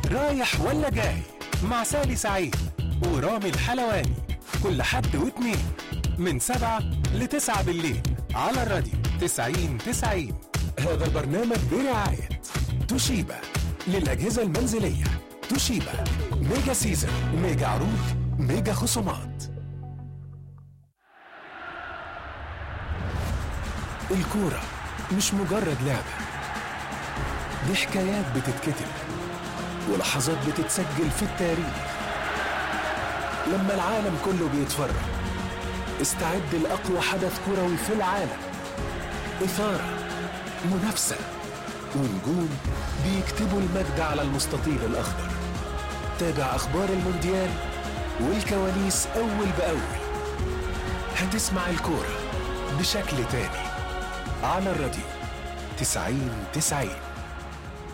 رايح ولا جاي مع سالي سعيد ورامي الحلواني كل حد واتنين من سبعة لتسعة بالليل على الراديو تسعين تسعين هذا البرنامج برعاية توشيبا للأجهزة المنزلية توشيبا ميجا سيزر ميجا عروض ميجا خصومات الكورة مش مجرد لعبة دي حكايات بتتكتب ولحظات بتتسجل في التاريخ لما العالم كله بيتفرج استعد لأقوى حدث كروي في العالم إثارة منافسة ونجوم بيكتبوا المجد على المستطيل الأخضر تابع أخبار المونديال والكواليس أول بأول هتسمع الكورة بشكل تاني على الراديو تسعين تسعين